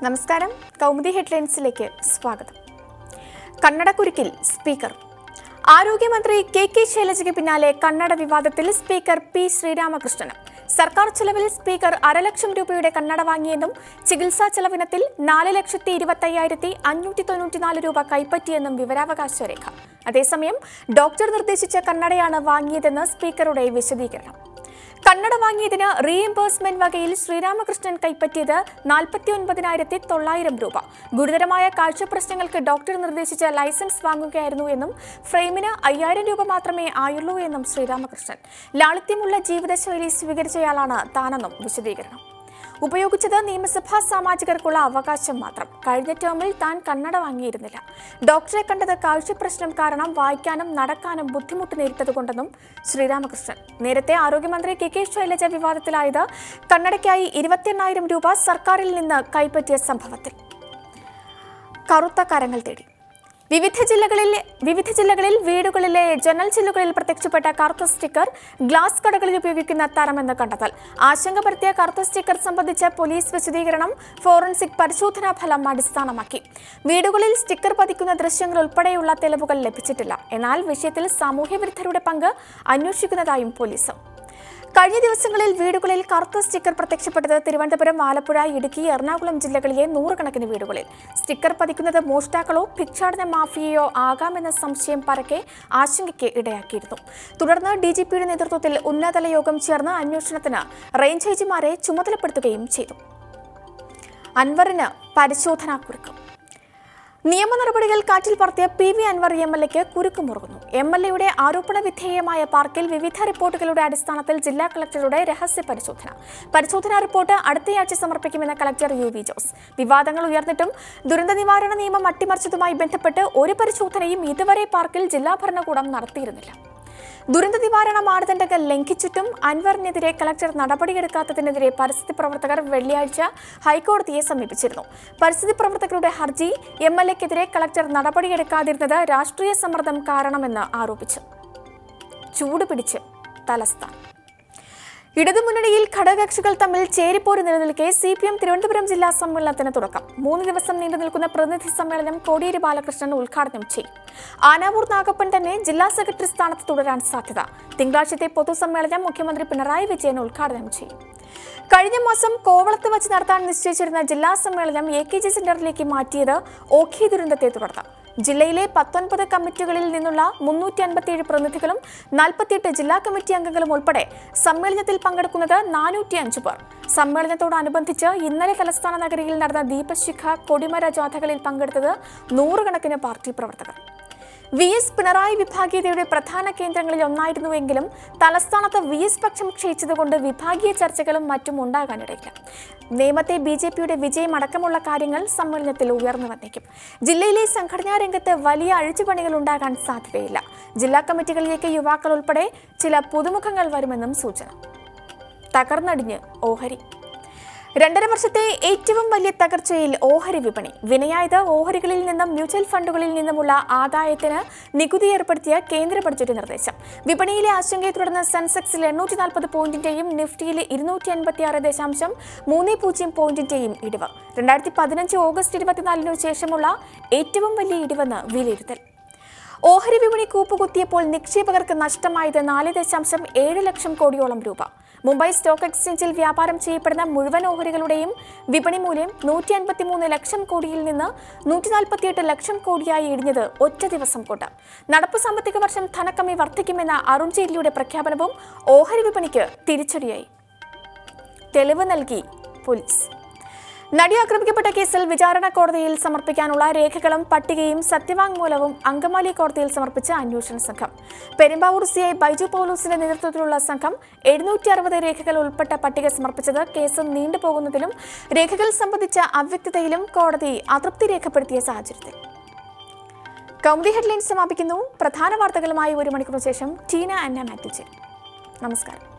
നമസ്കാരം കൗമുദി ഹെഡ്ലൈൻസിലേക്ക് സ്വാഗതം കന്നഡക്കുരുക്കിൽ സ്പീക്കർ ആരോഗ്യമന്ത്രി കെ കെ ശൈലജയ്ക്ക് പിന്നാലെ കന്നഡ വിവാദത്തിൽ സ്പീക്കർ പി ശ്രീരാമകൃഷ്ണനും സർക്കാർ ചെലവിൽ സ്പീക്കർ അരലക്ഷം രൂപയുടെ കന്നഡ വാങ്ങിയെന്നും ചികിത്സാ ചെലവിനത്തിൽ നാല് ലക്ഷത്തി ഇരുപത്തയ്യായിരത്തി അഞ്ഞൂറ്റി തൊണ്ണൂറ്റിനാല് രൂപ കൈപ്പറ്റിയെന്നും വിവരാവകാശ രേഖ അതേസമയം ഡോക്ടർ നിർദ്ദേശിച്ച കന്നഡയാണ് വാങ്ങിയതെന്ന് സ്പീക്കറുടെ വിശദീകരണം കന്നഡ വാങ്ങിയതിന് റീഇംബേഴ്സ്മെന്റ് വകയിൽ ശ്രീരാമകൃഷ്ണൻ കൈപ്പറ്റിയത് നാൽപ്പത്തി ഒൻപതിനായിരത്തി തൊള്ളായിരം രൂപ ഗുരുതരമായ കാഴ്ച പ്രശ്നങ്ങൾക്ക് ഡോക്ടർ നിർദ്ദേശിച്ച ലൈസൻസ് വാങ്ങുകയായിരുന്നു എന്നും ഫ്രെയിമിന് അയ്യായിരം രൂപ മാത്രമേ ആയുള്ളൂ എന്നും ശ്രീരാമകൃഷ്ണൻ ലാളിത്യമുള്ള ജീവിതശൈലി സ്വീകരിച്ചയാളാണ് താനെന്നും വിശദീകരണം ഉപയോഗിച്ചത് നിയമസഭാ സാമാജികർക്കുള്ള അവകാശം മാത്രം കഴിഞ്ഞ ടേമിൽ താൻ കന്നഡ വാങ്ങിയിരുന്നില്ല ഡോക്ടറെ കണ്ടത് കാഴ്ച പ്രശ്നം കാരണം വായിക്കാനും നടക്കാനും ബുദ്ധിമുട്ട് നേരിട്ടതുകൊണ്ടെന്നും ശ്രീരാമകൃഷ്ണൻ നേരത്തെ ആരോഗ്യമന്ത്രി കെ കെ ശൈലജ വിവാദത്തിലായത് കന്നഡയ്ക്കായി ഇരുപത്തിയെണ്ണായിരം രൂപ സർക്കാരിൽ നിന്ന് കൈപ്പറ്റിയ സംഭവത്തിൽ കറുത്ത കരങ്ങൾ തേടി വിവിധ ജില്ലകളിൽ വിവിധ ജില്ലകളിൽ വീടുകളിലെ ജനൽ ചില്ലുകളിൽ പ്രത്യക്ഷപ്പെട്ട കറുത്ത സ്റ്റിക്കർ ഗ്ലാസ് കടകളിൽ ഉപയോഗിക്കുന്ന തരമെന്ന് കണ്ടെത്തൽ ആശങ്ക പരത്തിയ കറുത്ത സ്റ്റിക്കർ സംബന്ധിച്ച പോലീസ് വിശദീകരണം ഫോറൻസിക് പരിശോധനാ ഫലം അടിസ്ഥാനമാക്കി വീടുകളിൽ സ്റ്റിക്കർ പതിക്കുന്ന ദൃശ്യങ്ങൾ ഉൾപ്പെടെയുള്ള തെളിവുകൾ ലഭിച്ചിട്ടില്ല എന്നാൽ വിഷയത്തിൽ സാമൂഹ്യവിരുദ്ധരുടെ പങ്ക് അന്വേഷിക്കുന്നതായും പോലീസ് കഴിഞ്ഞ ദിവസങ്ങളിൽ വീടുകളിൽ കറുത്ത സ്റ്റിക്കർ പ്രത്യക്ഷപ്പെട്ടത് തിരുവനന്തപുരം ആലപ്പുഴ ഇടുക്കി എറണാകുളം ജില്ലകളിലെ നൂറുകണക്കിന് വീടുകളിൽ സ്റ്റിക്കർ പതിക്കുന്നത് മോഷ്ടാക്കളോ ഭിക്ഷാടന മാഫിയയോ ആകാമെന്ന സംശയം പരക്കെ ആശങ്കയ്ക്ക് ഇടയാക്കിയിരുന്നു തുടർന്ന് ഡി ജി പിയുടെ നേതൃത്വത്തിൽ ഉന്നതതല യോഗം ചേർന്ന് അന്വേഷണത്തിന് റേഞ്ച് ഐജിമാരെ ചുമതലപ്പെടുത്തുകയും ചെയ്തു അൻവറിന് പരിശോധനാക്കുറിക്കും നിയമ നടപടികൾ കാറ്റിൽ പറത്തിയ P V Anvar M L എക്ക് കുരുക്കുമുറുകുന്നു എം എൽ എയുടെ ആരോപണ വിധേയമായ പാർക്കിൽ വിവിധ റിപ്പോർട്ടുകളുടെ അടിസ്ഥാനത്തിൽ ജില്ലാ കളക്ടറുടെ രഹസ്യ പരിശോധന പരിശോധനാ റിപ്പോർട്ട് അടുത്തയാഴ്ച സമർപ്പിക്കുമെന്ന് കളക്ടർ യു വി ജോസ് വിവാദങ്ങൾ ഉയർന്നിട്ടും ദുരന്ത നിവാരണ നിയമം അട്ടിമറിച്ചതുമായി ബന്ധപ്പെട്ട് ഒരു പരിശോധനയും ഇതുവരെ പാർക്കിൽ ജില്ലാ ഭരണകൂടം നടത്തിയിരുന്നില്ല ദുരന്ത നിവാരണ മാനദണ്ഡങ്ങൾ ലംഘിച്ചിട്ടും അൻവറിനെതിരെ കളക്ടർ നടപടിയെടുക്കാത്തതിനെതിരെ പരിസ്ഥിതി പ്രവർത്തകർ വെള്ളിയാഴ്ച ഹൈക്കോടതിയെ സമീപിച്ചിരുന്നു പരിസ്ഥിതി പ്രവർത്തകരുടെ ഹർജി എം എൽ എക്കെതിരെ കളക്ടർ നടപടിയെടുക്കാതിരുന്നത് രാഷ്ട്രീയ സമ്മർദ്ദം കാരണമെന്ന് ആരോപിച്ചു ചൂടുപിടിച്ച് തലസ്ഥാനം ഇടതുമുന്നണിയിൽ ഘടകകക്ഷികൾ തമ്മിൽ ചേരിപ്പോര് നിലനിൽക്കെ സി പി എം തിരുവനന്തപുരം ജില്ലാ സമ്മേളനത്തിന് തുടക്കം മൂന്ന് ദിവസം നീണ്ടു നിൽക്കുന്ന പ്രതിനിധി സമ്മേളനം കോടിയേരി ബാലകൃഷ്ണൻ ഉദ്ഘാടനം ചെയ്യും ആനാവൂർ നാഗപ്പൻ തന്നെ ജില്ലാ സെക്രട്ടറി സ്ഥാനത്ത് തുടരാൻ സാധ്യത തിങ്കളാഴ്ചത്തെ പൊതുസമ്മേളനം മുഖ്യമന്ത്രി പിണറായി വിജയൻ ഉദ്ഘാടനം ചെയ്യും കഴിഞ്ഞ മാസം കോവളത്ത് വച്ച് നടത്താൻ നിശ്ചയിച്ചിരുന്ന ജില്ലാ സമ്മേളനം എ കെ ജി സെന്ററിലേക്ക് മാറ്റിയത് ഓഖി ദുരന്തത്തെ തുടർന്ന് ജില്ലയിലെ പത്തൊൻപത് കമ്മിറ്റികളിൽ നിന്നുള്ള മുന്നൂറ്റി അൻപത്തിയേഴ് പ്രതിനിധികളും നാൽപ്പത്തിയെട്ട് ജില്ലാ കമ്മിറ്റി അംഗങ്ങളും ഉൾപ്പെടെ സമ്മേളനത്തിൽ പങ്കെടുക്കുന്നത് നാനൂറ്റി അഞ്ച് പേർ സമ്മേളനത്തോടനുബന്ധിച്ച് ഇന്നലെ തലസ്ഥാന നഗരിയിൽ നടന്ന ദീപശിഖ കൊടിമര ജാഥകളിൽ പങ്കെടുത്തത് നൂറുകണക്കിന് പാർട്ടി പ്രവർത്തകർ വി എസ് പിണറായി വിഭാഗീയതയുടെ പ്രധാന കേന്ദ്രങ്ങളിൽ ഒന്നായിരുന്നുവെങ്കിലും തലസ്ഥാനത്ത് വി എസ് പക്ഷം ക്ഷയിച്ചതുകൊണ്ട് വിഭാഗീയ ചർച്ചകളും മറ്റും ഉണ്ടാകാനിടയില്ല നിയമത്തെ ബി ജെ പിയുടെ വിജയം അടക്കമുള്ള കാര്യങ്ങൾ സമ്മേളനത്തിൽ ഉയർന്നു വന്നേക്കും ജില്ലയിലെ സംഘടനാ രംഗത്ത് വലിയ അഴിച്ചുപണികൾ ഉണ്ടാകാൻ സാധ്യതയില്ല ജില്ലാ കമ്മിറ്റികളിലേക്ക് യുവാക്കൾ ഉൾപ്പെടെ ചില പുതുമുഖങ്ങൾ വരുമെന്നും സൂചന തകർന്നടിഞ്ഞ് ഓഹരി രണ്ടര വർഷത്തെ ഏറ്റവും വലിയ തകർച്ചയിൽ ഓഹരി വിപണി വിനയായത് ഓഹരികളിൽ നിന്നും മ്യൂച്വൽ ഫണ്ടുകളിൽ നിന്നുമുള്ള ആദായത്തിന് നികുതി ഏർപ്പെടുത്തിയ കേന്ദ്ര ബഡ്ജറ്റ് നിർദ്ദേശം വിപണിയിലെ ആശങ്കയെ തുടർന്ന് സെൻസെക്സിൽ എണ്ണൂറ്റി നാൽപ്പത് പോയിന്റിന്റെയും നിഫ്റ്റിയിൽ ഇരുന്നൂറ്റി അൻപത്തി ആറ് ദശാംശം മൂന്ന് പൂജ്യം പോയിന്റിന്റെയും ഇടിവ് രണ്ടായിരത്തി പതിനഞ്ച് ഓഗസ്റ്റ് ഇരുപത്തിനാലിനു ശേഷമുള്ള ഏറ്റവും വലിയ ഇടിവെന്ന് വിലയിരുത്തൽ ഓഹരി വിപണി കൂപ്പുകുത്തിയപ്പോൾ നിക്ഷേപകർക്ക് നഷ്ടമായത് നാല് ദശാംശം ഏഴ് ലക്ഷം കോടിയോളം രൂപ മുംബൈ സ്റ്റോക്ക് എക്സ്ചേഞ്ചിൽ വ്യാപാരം ചെയ്യപ്പെടുന്ന മുഴുവൻ ഓഹരികളുടെയും വിപണി മൂല്യം നൂറ്റി അൻപത്തിമൂന്ന് ലക്ഷം കോടിയിൽ നിന്ന് നൂറ്റി നാൽപ്പത്തിയെട്ട് ലക്ഷം കോടിയായി ഇടിഞ്ഞത് ഒറ്റ ദിവസം കൊണ്ട് നടപ്പ് സാമ്പത്തിക വർഷം ധനക്കമ്മി വർദ്ധിക്കുമെന്ന അരുൺ ജെയ്റ്റ്ലിയുടെ പ്രഖ്യാപനവും ഓഹരി വിപണിക്ക് തിരിച്ചടിയായി തെളിവ് നൽകി പോലീസ് നടി ആക്രമിക്കപ്പെട്ട കേസിൽ വിചാരണ കോടതിയിൽ സമർപ്പിക്കാനുള്ള രേഖകളും പട്ടികയും സത്യവാങ്മൂലവും അങ്കമാലി കോടതിയിൽ സമർപ്പിച്ച അന്വേഷണ സംഘം പെരുമ്പാവൂർ സിഐ ബൈജു പൗലൂസിന്റെ നേതൃത്വത്തിലുള്ള സംഘം എഴുന്നൂറ്റി അറുപത് രേഖകൾ ഉൾപ്പെട്ട പട്ടിക സമർപ്പിച്ചത് കേസ് നീണ്ടുപോകുന്നതിലും രേഖകൾ സംബന്ധിച്ച അവ്യക്തതയിലും കോടതി അതൃപ്തി രേഖപ്പെടുത്തിയ സാഹചര്യത്തിൽ കൗമുദി ഹെഡ്ലൈൻസ് സമാപിക്കുന്നു പ്രധാന വാർത്തകളുമായി ഒരു മണിക്കൂറിന് ശേഷം ടീന അന്ന മാത്യു ചേരും നമസ്കാരം